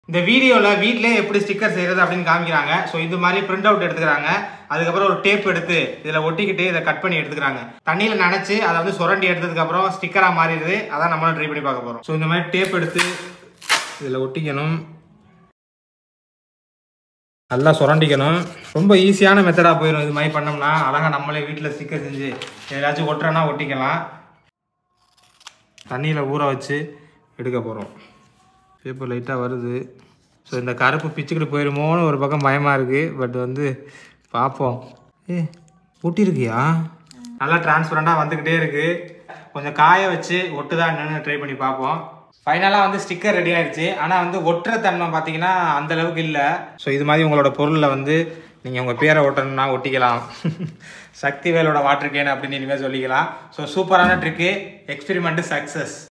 இந்த வீடியோவில் வீட்டிலே எப்படி ஸ்டிக்கர் செய்கிறது அப்படின்னு காமிக்கிறாங்க ஸோ இது மாதிரி பிரிண்ட் அவுட் எடுத்துக்கிறாங்க அதுக்கப்புறம் ஒரு டேப் எடுத்து இதில் ஒட்டிக்கிட்டு இதை கட் பண்ணி எடுத்துக்கிறாங்க தண்ணியில் நனைச்சு அதை வந்து சுரண்டி எடுத்ததுக்கப்புறம் ஸ்டிக்கராக மாறிடுது அதான் நம்மளும் ட்ரை பண்ணி பார்க்க போகிறோம் ஸோ இந்த மாதிரி டேப் எடுத்து இதில் ஒட்டிக்கணும் நல்லா சுரண்டிக்கணும் ரொம்ப ஈஸியான மெத்தடாக போயிடும் இது மாதிரி பண்ணோம்னா அழகாக நம்மளே வீட்டில் ஸ்டிக்கர் செஞ்சு ஏதாச்சும் ஒட்டுறோன்னா ஒட்டிக்கலாம் தண்ணியில் ஊற வச்சு எடுக்க போகிறோம் பேப்பர் லைட்டாக வருது ஸோ இந்த கருப்பு பிச்சுக்கிட்டு போயிருமோன்னு ஒரு பக்கம் பயமாக இருக்குது பட் வந்து பார்ப்போம் ஏ ஒட்டியிருக்கியா நல்லா டிரான்ஸ்பரண்ட்டாக வந்துக்கிட்டே இருக்குது கொஞ்சம் காய வச்சு ஒட்டுதா என்னன்னு ட்ரை பண்ணி பார்ப்போம் ஃபைனலாக வந்து ஸ்டிக்கர் ரெடி ஆயிடுச்சு ஆனால் வந்து ஒட்டுற தன்மை பார்த்தீங்கன்னா அந்த அளவுக்கு இல்லை ஸோ இது மாதிரி உங்களோட பொருளில் வந்து நீங்கள் உங்கள் பேரை ஒட்டணும்னா ஒட்டிக்கலாம் சக்திவேலோட வாட்டர் கேன் அப்படின்னு இனிமேல் சொல்லிக்கலாம் ஸோ சூப்பரான ட்ரிக்கு எக்ஸ்பெரிமெண்ட்டு சக்ஸஸ்